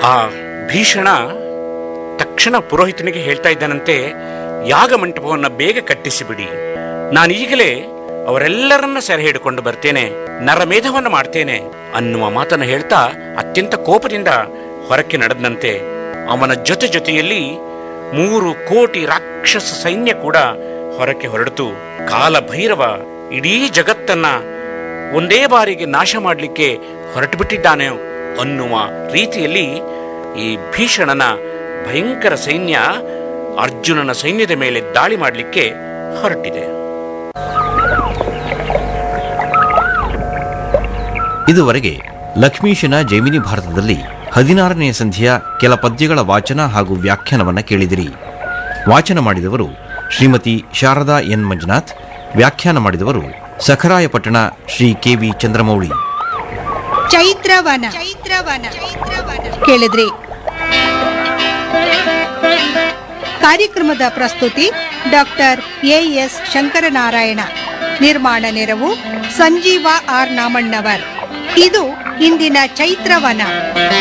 ಆ ಭೀಷಣ ತಕ್ಷಣ ಪುರೋಹಿತನಿಗೆ ಹೇಳ್ತಾ ಇದ್ದಾನಂತೆ ಯಾಗ ಮಂಟಪವನ್ನು ಬೇಗ ಕಟ್ಟಿಸಿಬಿಡಿ ನಾನು ಈಗಲೇ ಅವರೆಲ್ಲರನ್ನ ಸೆರೆ ಹಿಡ್ಕೊಂಡು ಬರ್ತೇನೆ ನರಮೇಧವನ್ನು ಮಾಡ್ತೇನೆ ಅನ್ನುವ ಮಾತನ್ನು ಹೇಳ್ತಾ ಅತ್ಯಂತ ಕೋಪದಿಂದ ಹೊರಕ್ಕೆ ನಡೆದಂತೆ ಅವನ ಜೊತೆ ಜೊತೆಯಲ್ಲಿ ಮೂರು ಕೋಟಿ ರಾಕ್ಷಸ ಸೈನ್ಯ ಕೂಡ ಹೊರಕ್ಕೆ ಹೊರಡಿತು ಕಾಲ ಭೈರವ ಇಡೀ ಜಗತ್ತನ್ನ ಒಂದೇ ಬಾರಿಗೆ ನಾಶ ಮಾಡಲಿಕ್ಕೆ ಹೊರಟು ಬಿಟ್ಟಿದ್ದಾನೆ ಅನ್ನುವ ರೀತಿಯಲ್ಲಿ ಈ ಭೀಷಣನ ಭಯಂಕರ ಸೈನ್ಯ ಅರ್ಜುನನ ಸೈನ್ಯದ ಮೇಲೆ ದಾಳಿ ಮಾಡಲಿಕ್ಕೆ ಹೊರಟಿದೆ ಇದುವರೆಗೆ ಲಕ್ಷ್ಮೀಶನ ಜೈಮಿನಿ ಭಾರತದಲ್ಲಿ ಹದಿನಾರನೇ ಸಂಧಿಯ ಕೆಲ ಪದ್ಯಗಳ ವಾಚನ ಹಾಗೂ ವ್ಯಾಖ್ಯಾನವನ್ನ ಕೇಳಿದಿರಿ ವಾಚನ ಮಾಡಿದವರು ಶ್ರೀಮತಿ ಶಾರದಾ ಎನ್ ಮಂಜುನಾಥ್ ವ್ಯಾಖ್ಯಾನ ಮಾಡಿದವರು ಸಖರಾಯಪಟ್ಟಣ ಶ್ರೀ ಕೆ ವಿ ಚಂದ್ರಮೌಳಿ ಚೈತ್ರವನ ಚೈತ್ರವನ ಕೇಳಿದ್ರಿ ಕಾರ್ಯಕ್ರಮದ ಪ್ರಸ್ತುತಿ ಡಾಕ್ಟರ್ ಎ ಎಸ್ ಶಂಕರನಾರಾಯಣ ನಿರ್ಮಾಣ ನೆರವು ಸಂಜೀವ ಆರ್ ನಾಮಣ್ಣವರ್ ಇದು ಇಂದಿನ ಚೈತ್ರವನ